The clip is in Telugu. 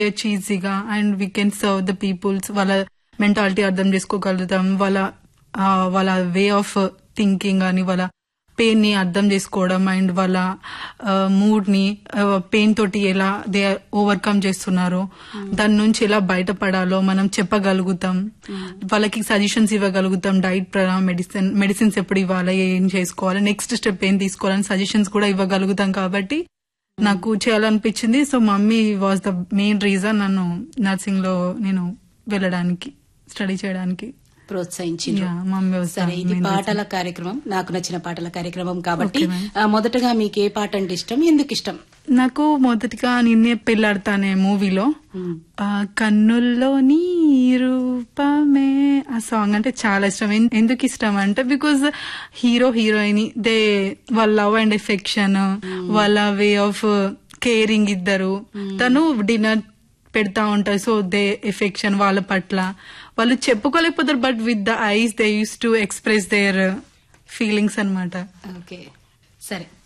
చీజీగా and we can serve the peoples వాళ్ళ మెంటాలిటీ అర్థం చేసుకోగలుగుతాం వాళ్ళ ఆ, వాళ్ళ వే ఆఫ్ థింకింగ్ అని వాళ్ళ పెయిన్ ని అర్థం చేసుకోవడం అండ్ వాళ్ళ మూడ్ ని పెయిన్ తోటి ఎలా దే ఓవర్కమ్ చేస్తున్నారో దాని నుంచి ఎలా బయటపడాలో మనం చెప్పగలుగుతాం వాళ్ళకి సజెషన్స్ ఇవ్వగలుగుతాం డైట్ ప్రకారం మెడిసిన్ మెడిసిన్స్ ఎప్పుడు ఇవ్వాలి ఏం చేసుకోవాలి నెక్స్ట్ స్టెప్ ఏం తీసుకోవాలని సజెషన్స్ కూడా ఇవ్వగలుగుతాం కాబట్టి నాకు చేయాలనిపించింది so mummy was the main reason నన్ను నర్సింగ్ లో నేను వెళ్ళడానికి స్టడీ చేయడానికి ప్రోత్సహించిండ్రు Yeah, మమ్మీ was the సరే ఇది main పాటల కార్యక్రమం నాకు నచ్చిన పాటల కార్యక్రమం కాబట్టి Okay, ma'am. ఆ, మొదటగా మీకు ఏ పాట అంటే ఇష్టం ఎందుకు ఇష్టం నాకు మొదటిగా నిన్నే పెళ్ళాడతానే మూవీలో ఆ కన్నుల్లో నీ రూపమే ఆ సాంగ్ అంటే చాలా ఇష్టం ఎన్- ఎందుకు ఇష్టం అంటే బికాజ్ హీరో హీరోయిన్ దే వాళ్ళ లవ్ అండ్ ఎఫెక్షన్ వాళ్ళ వే ఆఫ్ కేరింగ్ ఇద్దరు తను డిన్నర్ పెడతా ఉంటారు సో దే ఎఫెక్షన్ వాళ్ళ పట్ల వాళ్ళు చెప్పుకోలేకపోతారు but with the eyes they use to express their feelings అన్నమాట ఓకే సరే